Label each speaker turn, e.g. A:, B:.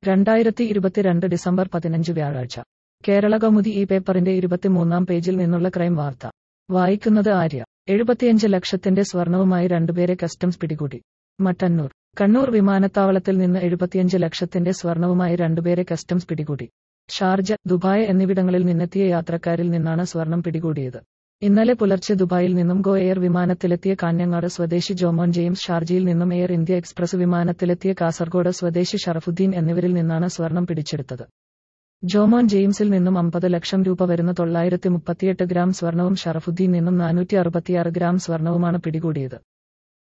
A: രണ്ടായിരത്തി ഇരുപത്തിരണ്ട് ഡിസംബർ പതിനഞ്ച് വ്യാഴാഴ്ച കേരള കൗമുദി ഈ പേപ്പറിന്റെ ഇരുപത്തിമൂന്നാം പേജിൽ നിന്നുള്ള ക്രൈം വാർത്ത വായിക്കുന്നത് ആര്യ എഴുപത്തിയഞ്ച് ലക്ഷത്തിന്റെ സ്വർണവുമായി രണ്ടുപേരെ കസ്റ്റംസ് പിടികൂടി മട്ടന്നൂർ കണ്ണൂർ വിമാനത്താവളത്തിൽ നിന്ന് എഴുപത്തിയഞ്ച് ലക്ഷത്തിന്റെ സ്വർണവുമായി രണ്ടുപേരെ കസ്റ്റംസ് പിടികൂടി ഷാർജ ദുബായ് എന്നിവിടങ്ങളിൽ നിന്നെത്തിയ യാത്രക്കാരിൽ നിന്നാണ് സ്വർണം പിടികൂടിയത് ഇന്നലെ പുലർച്ചെ ദുബായിൽ നിന്നും ഗോ എയർ വിമാനത്തിലെത്തിയ കാഞ്ഞങ്ങാട് സ്വദേശി ജോമോൻ ജെയിംസ് ഷാർജയിൽ നിന്നും എയർ ഇന്ത്യ എക്സ്പ്രസ് വിമാനത്തിലെത്തിയ കാസർഗോഡ് സ്വദേശി ഷറഫുദ്ദീൻ എന്നിവരിൽ നിന്നാണ് സ്വർണം പിടിച്ചെടുത്തത് ജോമോൻ ജെയിംസിൽ നിന്നും അമ്പത് ലക്ഷം രൂപ വരുന്ന തൊള്ളായിരത്തി മുപ്പത്തിയെട്ട് ഗ്രാം സ്വർണവും ഷറഫുദ്ദീൻ നിന്നും നാനൂറ്റി അറുപത്തിയാറ് ഗ്രാം സ്വർണവുമാണ് പിടികൂടിയത്